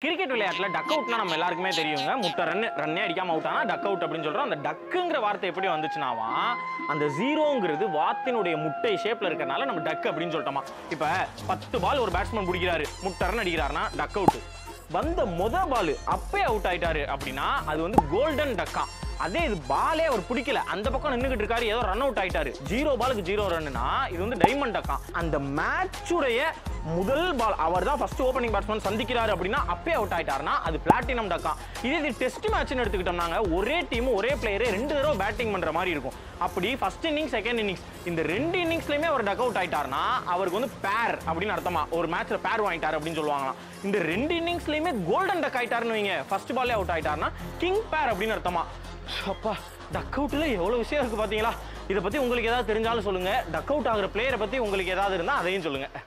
cricket விளையாட்டுல டக் அவுட்னா நம்ம எல்லாருக்குமே தெரியுங்க முட்டை ரன் ரன்னே அடிக்காம அவுட் ஆனா டக் அவுட் அப்படின்னு சொல்றோம் அந்த டக்குங்கிற வார்த்தை எப்படி வந்துச்சுனாவா அந்த ஜீரோங்கிறது வாத்தினுடைய முட்டை ஷேப்ல இருக்கறனால நம்ம டக் அப்படின்னு சொல்லிட்டோமா இப்ப பத்து பால் ஒரு பேட்ஸ்மேன் பிடிக்கிறாரு முட்டை ரன் அடிக்கிறாருன்னா டக் அவுட் வந்த முத பால் அப்பே அவுட் ஆயிட்டாரு அப்படின்னா அது வந்து கோல்டன் டக்கா அதே இது பாலே அவர் பிடிக்கல அந்த பக்கம் நின்றுகிட்டு இருக்காரு ஏதோ ரன் அவுட் ஆயிட்டாரு ஜீரோ பாலுக்கு ஜீரோ ரன்னுனா இது வந்து டைமண்ட் டக்கா அந்த மேட்சுடைய முதல் பால் அவர் தான் ஃபர்ஸ்ட் ஓப்பனிங் பேட்ஸ்மேன் சந்திக்கிறாரு அப்படின்னா அப்பே அவுட் ஆயிட்டாருன்னா அது பிளாட்டினம் டக்கா இதே இது டெஸ்ட் மேட்ச்னு எடுத்துக்கிட்டோம்னாங்க ஒரே டீம் ஒரே பிளேயரே ரெண்டு தடவை பேட்டிங் பண்ற மாதிரி இருக்கும் அப்படி ஃபர்ஸ்ட் இன்னிங்ஸ் செகண்ட் இன்னிங்ஸ் இந்த ரெண்டு இன்னிங்ஸ்லயுமே அவர் டக் அவுட் ஆயிட்டாருன்னா அவருக்கு வந்து பேர் அப்படின்னு அர்த்தமா ஒரு மேட்ச்ல பேர் வாங்கிட்டாரு அப்படின்னு சொல்லுவாங்களாம் இந்த ரெண்டு இன்னிங்ஸ்லயுமே கோல்டன் டக் ஆயிட்டாருன்னு வைங்க ஃபர்ஸ்ட் பால்லே அவுட் ஆயிட்டாருன்னா கிங் பேர் அப்படின்னு அர்த்தமா அப்பா டக் அவுட்ல எவ்வளவு விஷயம் இருக்கு பாத்தீங்களா இதை பத்தி உங்களுக்கு ஏதாவது தெரிஞ்சாலும் சொல்லுங்க டக் அவுட் ஆகுற பிளேயரை பத்தி உங்களுக்கு ஏதாவது இருந்தா அதையும் சொல்லுங்க